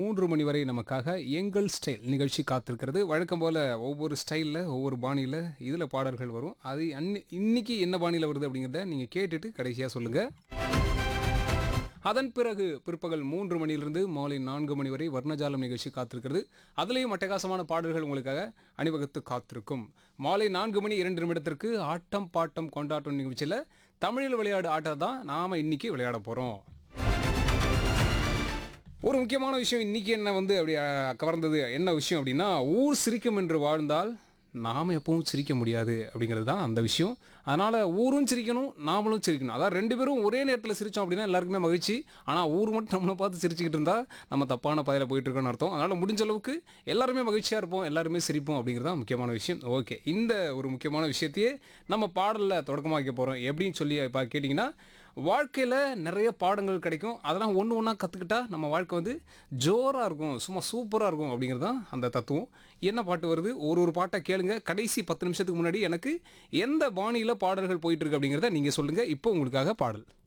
மூன்று மணி வரை நமக்காக எங்கள் ஸ்டைல் நிகழ்ச்சி காத்திருக்கிறது வழக்கம் போல் ஒவ்வொரு ஸ்டைலில் ஒவ்வொரு பாணியில் இதில் பாடல்கள் வரும் அது அன்னி இன்னைக்கு என்ன பாணியில் வருது அப்படிங்கிறத நீங்கள் கேட்டுட்டு கடைசியாக சொல்லுங்கள் அதன் பிறகு பிற்பகல் மூன்று மணியிலிருந்து மாலை நான்கு மணி வரை வர்ணஜாலம் நிகழ்ச்சி காத்திருக்கிறது அதுலேயும் அட்டகாசமான பாடல்கள் உங்களுக்காக அணிவகுத்து காத்திருக்கும் மாலை நான்கு மணி இரண்டு நிமிடத்திற்கு ஆட்டம் பாட்டம் கொண்டாட்டம் நிகழ்ச்சியில் தமிழில் விளையாடு ஆட்டம் தான் நாம் இன்னைக்கு விளையாட போகிறோம் ஒரு முக்கியமான விஷயம் இன்னைக்கு என்ன வந்து அப்படி அஹ், கவர்ந்தது என்ன விஷயம் அப்படின்னா ஊர் சிரிக்கும் என்று வாழ்ந்தால் நாம் எப்பவும் சிரிக்க முடியாது அப்படிங்கிறது தான் அந்த விஷயம் அதனால் ஊரும் சிரிக்கணும் நாமளும் சிரிக்கணும் அதாவது ரெண்டு பேரும் ஒரே நேரத்தில் சிரித்தோம் அப்படின்னா எல்லாருக்குமே மகிழ்ச்சி ஆனால் ஊர் மட்டும் நம்மளை பார்த்து சிரிச்சுக்கிட்டு இருந்தால் நம்ம தப்பான பாதையில் போயிட்டு இருக்கோம்னு அர்த்தம் அதனால் முடிஞ்ச அளவுக்கு எல்லாருமே மகிழ்ச்சியாக இருப்போம் எல்லாருமே சிரிப்போம் அப்படிங்கிறது தான் முக்கியமான விஷயம் ஓகே இந்த ஒரு முக்கியமான விஷயத்தையே நம்ம பாடலில் தொடக்கமாக வைக்க போகிறோம் எப்படின்னு சொல்லி இப்போ கேட்டிங்கன்னா வாழ்க்கையில் நிறைய பாடங்கள் கிடைக்கும் அதெல்லாம் ஒன்று ஒன்றா கற்றுக்கிட்டா நம்ம வாழ்க்கை வந்து ஜோராக இருக்கும் சும்மா சூப்பராக இருக்கும் அப்படிங்கிறது தான் அந்த தத்துவம் என்ன பாட்டு வருது ஒரு ஒரு பாட்டை கேளுங்க கடைசி பத்து நிமிஷத்துக்கு முன்னாடி எனக்கு எந்த பாணியில் பாடல்கள் போயிட்டு இருக்கு அப்படிங்கிறத நீங்கள் சொல்லுங்கள் இப்போ உங்களுக்காக பாடல்